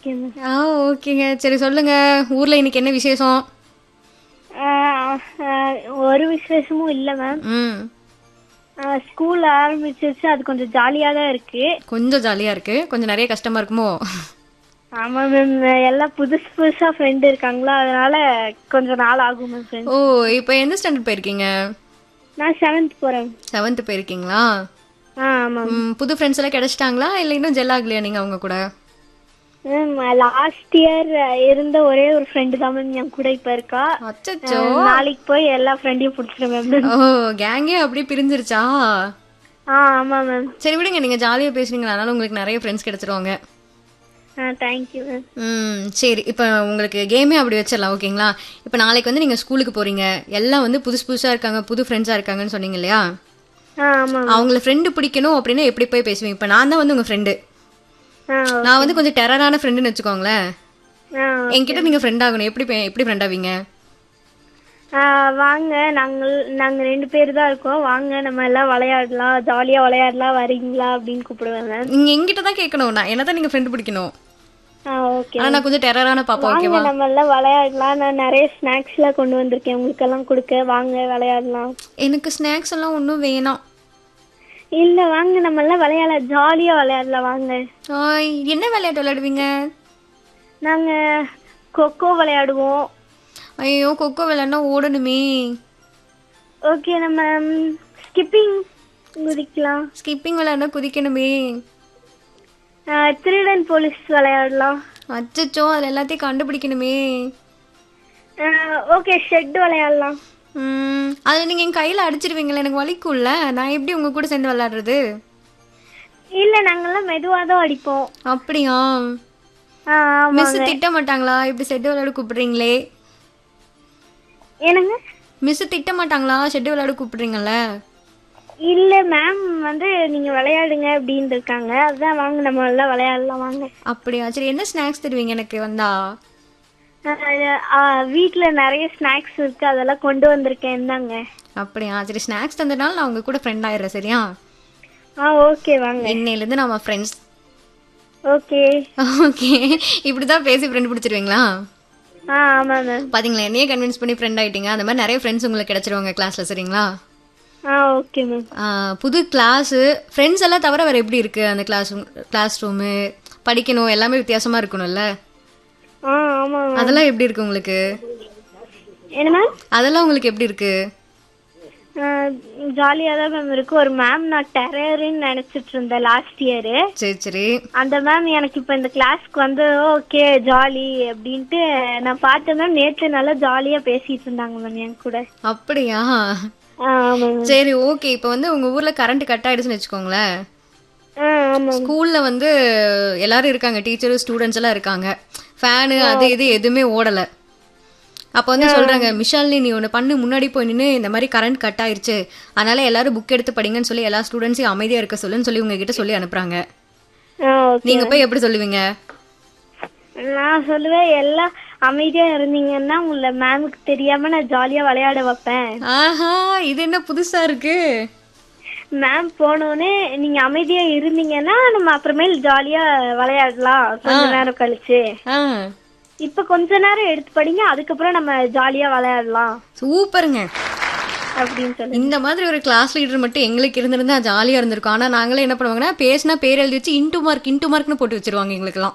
okay ma'am ஆ ஓகேங்க சரி சொல்லுங்க ஊர்ல இன்னைக்கு என்ன விசேஷம் ஒரு விசேஷமும் இல்லை மேம் ம் ஸ்கூல் ஆரம்பிச்சிருச்சு அது கொஞ்சம் ஜாலியாக தான் இருக்கு கொஞ்சம் ஜாலியா இருக்கு கொஞ்சம் நிறைய கஷ்டமா இருக்குமோ ஆமா மேம் எல்லாம் புதுசு புதுசா ஃப்ரெண்டு இருக்காங்களா அதனால கொஞ்சம் நாள் ஆகும் மேம் ஃப்ரெண்ட் ஓ இப்போ எந்த ஸ்டாண்டர்ட் போயிருக்கீங்க நான் செவன்த் போறேன் செவன்த் போயிருக்கீங்களா ஆ ஆமாம் ம், புது ஃப்ரெண்ட்ஸ் எல்லாம் கிடைச்சிட்டாங்களா இல்லை இன்னும் ஜெல் ஆகலையா நீங்க அவங்க கூட மேம் லாஸ்ட் இயர் இருந்த ஒரே ஒரு ஃப்ரெண்டு தான் மேம் என் கூட இப்ப இருக்கா அச்சச்சோ நாளைக்கு போய் எல்லா ஃப்ரெண்டையும் பிடிச்சிருவேன் மேம் ஓ கேங்கே அப்படியே பிரிஞ்சிருச்சா ஆ ஆமா மேம் சரி விடுங்க நீங்க ஜாலியா பேசுறீங்களா அதனால உங்களுக்கு நிறைய ஃப்ரெண்ட்ஸ் கிடைச்சிருவாங்க ஆ தேங்க்யூ மேம் ம் சரி இப்போ உங்களுக்கு கேமே அப்படி வச்சிடலாம் ஓகேங்களா இப்போ நாளைக்கு வந்து நீங்கள் ஸ்கூலுக்கு போகிறீங்க எல்லாம் வந்து புதுசு புதுசாக இருக்காங்க புது ஃப்ரெண்ட்ஸாக இருக்காங்கன்னு சொன்னீங்க இல்லையா ஆ ஆமா அவங்கள ஃப்ரெண்டு பிடிக்கணும் அப்படின்னா எப்படி போய் பேசுவீங்க இப்போ நான் தான் வந்து உங்கள் ஃப்ரெண்டு ஆ நான் வந்து கொஞ்சம் டெரரான ஃப்ரெண்டுன்னு வச்சுக்கோங்களேன் ஆ என்கிட்ட நீங்கள் ஃப்ரெண்ட் ஆகணும் எப்படி பே- எப்படி ஃப்ரெண்ட் ஆவீங்க ஆ, வாங்க நாங்கள் நாங்க ரெண்டு பேர் தான் இருக்கோம் வாங்க நம்ம எல்லாம் விளையாடலாம் ஜாலியா விளையாடலாம் வரீங்களா அப்படின்னு கூப்பிடுவேன் மேம் நீங்கள் என்கிட்ட தான் கேட்கணும் நான் என்ன தான் நீங்கள் ஃப்ரெண்டு பிடிக்கணும் ஆ ஓகே ஆனால் நான் கொஞ்சம் டெரரான பாப்பா வாங்க ஓகேவா நம்ம எல்லாம் விளையாடலாம் நான் நிறைய ஸ்நாக்ஸ்லாம் கொண்டு வந்திருக்கேன் உங்களுக்கெல்லாம் கொடுக்க வாங்க விளையாடலாம் எனக்கு ஸ்நாக்ஸ் எல்லாம் ஒன்றும் வேணாம் இல்ல வாங்க நம்ம எல்லாம் விளையாட ஜாலியா விளையாடலாம் வாங்க ஆய், என்ன விளையாட்டு விளையாடுவீங்க நாங்க கொக்கோ விளையாடுவோம் ஐயோ கொக்கோ விளையாடினா ஓடணுமே ஓகே நம்ம ஸ்கிப்பிங் குதிக்கலாம் ஸ்கிப்பிங் விளையாடினா குதிக்கணுமே ஆ, திருடன் போலீஸ் விளையாடலாம் அச்சச்சோ அதில் எல்லாத்தையும் கண்டுபிடிக்கணுமே ஓகே ஷெட் விளையாடலாம் ம், அது நீங்கள் என் கையில் அடிச்சிருவீங்களே எனக்கு வலிக்கும்ல நான் எப்படி உங்கள் கூட சேர்ந்து விளையாடுறது இல்ல நாங்கெல்லாம் மெதுவா தான் அடிப்போம் அப்படியா ஆ, ஆமா மிஸ் திட்ட மாட்டாங்களா இப்படி செட்டு விளையாட கூப்பிடுறீங்களே என்னங்க மிஸ் திட்ட மாட்டாங்களா ஷெட்டு விளையாட கூப்பிடுறீங்கல்ல இல்ல மேம் வந்து நீங்க விளையாடுங்க அப்படின்னு இருக்காங்க அதான் வாங்க நம்ம எல்லாம் விளையாடலாம் வாங்க அப்படியா சரி என்ன ஸ்நாக்ஸ் தருவீங்க எனக்கு வந்தா ஆஹ் ஆஹ் வீட்ல நிறைய ஸ்நாக்ஸ் இருக்கு அதெல்லாம் கொண்டு வந்திருக்கேன் இந்தாங்க அப்படியா சரி ஸ்நாக்ஸ் தந்ததுனால நான் உங்க கூட ஃப்ரெண்ட் ஆயிடுறேன் சரியா ஆ ஓகே வாங்க இன்னையிலேருந்து நம்ம ஃப்ரெண்ட்ஸ் ஓகே ஓகே இப்படி தான் பேசி ஃப்ரெண்ட் பிடிச்சிருவீங்களா ஆ ஆமா மேம் பாத்தீங்களா என்னையே கன்வின்ஸ் பண்ணி ஃப்ரெண்ட் ஆயிட்டீங்க அந்த மாதிரி நிறைய ஃப்ரெண்ட்ஸ் உங்களுக்கு கிடைச்சிருவாங்க கிளாஸ்ல சரிங்களா ஆ ஓகே மேம் ஆ, புது கிளாஸு ஃப்ரெண்ட்ஸ் எல்லாம் தவிர வேற எப்படி இருக்கு அந்த கிளாஸ் கிளாஸ் ரூமு படிக்கணும் எல்லாமே வித்தியாசமா இருக்கணும்ல ஆ ஆமா மேம் அதெல்லாம் எப்படி இருக்கு உங்களுக்கு என்ன மேம் அதெல்லாம் உங்களுக்கு எப்படி இருக்கு ஜாலியாக தான் மேம் இருக்கு ஒரு மேம் நான் டெரர்னு நினைச்சிட்டு இருந்தேன் லாஸ்ட் இயரு சரி சரி அந்த மேம் எனக்கு இப்போ இந்த கிளாஸ்க்கு வந்து ஓகே ஜாலி அப்படின்ட்டு நான் பார்த்தேன் மேம் நேற்று நல்லா ஜாலியாக பேசிட்டு இருந்தாங்க மேம் என் கூட அப்படியா ஆ ஆமாம் சரி ஓகே இப்போ வந்து உங்க ஊர்ல கரண்ட் கட் ஆயிடுச்சுன்னு வச்சுக்கோங்களேன் ஆ ஆமாம் ஸ்கூல்ல வந்து எல்லாரும் இருக்காங்க டீச்சர் ஸ்டூடெண்ட்ஸ் எல்லாம் இருக்காங்க ஃபேனு அது இது எதுவுமே ஓடல அப்போ வந்து சொல்றாங்க மிஷாலினி நீ ஒன்று பண்ணு முன்னாடி போய் நின்று இந்த மாதிரி கரண்ட் கட் ஆயிருச்சு அதனால எல்லாரும் புக் எடுத்து படிங்கன்னு சொல்லி எல்லா ஸ்டூடெண்ட்ஸையும் அமைதியா இருக்க சொல்லுன்னு சொல்லி உங்ககிட்ட சொல்லி அனுப்புறாங்க ஆ ஓகே நீங்க போய் எப்படி சொல்லுவீங்க நான் சொல்லுவேன் எல்லாம் அமைதியாக இருந்தீங்கன்னா உங்களை மேமுக்கு தெரியாமல் நான் ஜாலியாக விளையாட வைப்பேன் ஆஹா இது என்ன புதுசா இருக்கு மேம் போனோடனே நீங்கள் அமைதியாக இருந்தீங்கன்னா நம்ம அப்புறமேல் ஜாலியாக விளையாடலாம் கொஞ்ச நேரம் கழிச்சு ஆ இப்போ கொஞ்ச நேரம் எடுத்து படிங்க அதுக்கப்புறம் நம்ம ஜாலியாக விளையாடலாம் சூப்பருங்க அப்படின்னு சொல்லி இந்த மாதிரி ஒரு கிளாஸ் லீடர் மட்டும் எங்களுக்கு இருந்திருந்தா ஜாலியா இருந்திருக்கும் ஆனா நாங்களே என்ன பண்ணுவாங்கன்னா பேசினா பேர் எழுதி வச்சு இன்டூ மார்க் இன்டூ மார்க்னு போட்டு வச்சிருவாங்க எங்களுக்கெல்லாம்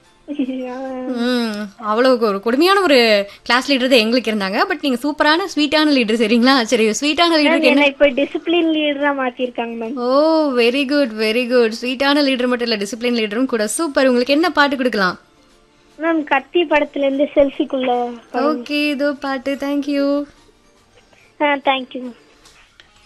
ம் அவ்வளவு ஒரு கொடுமையான ஒரு கிளாஸ் லீடர் தான் எங்களுக்கு இருந்தாங்க பட் நீங்க சூப்பரான ஸ்வீட்டான லீடர் சரிங்களா சரி ஸ்வீட்டான லீடருக்கு என்ன என்ன இப்போ டிசிப்ளின் லீடரா மாத்திருக்காங்க ma'am oh very good very good ஸ்வீட்டான லீடர் மட்டும் இல்ல டிசிப்ளின் லீடரும் கூட சூப்பர் உங்களுக்கு என்ன பாட்டு கொடுக்கலாம் மேம் கத்தி படத்துல இருந்து செல்ஃபிக்குள்ள ஓகே இதோ பாட்டு தேங்க்யூ ஆ தேங்க்யூ மேம்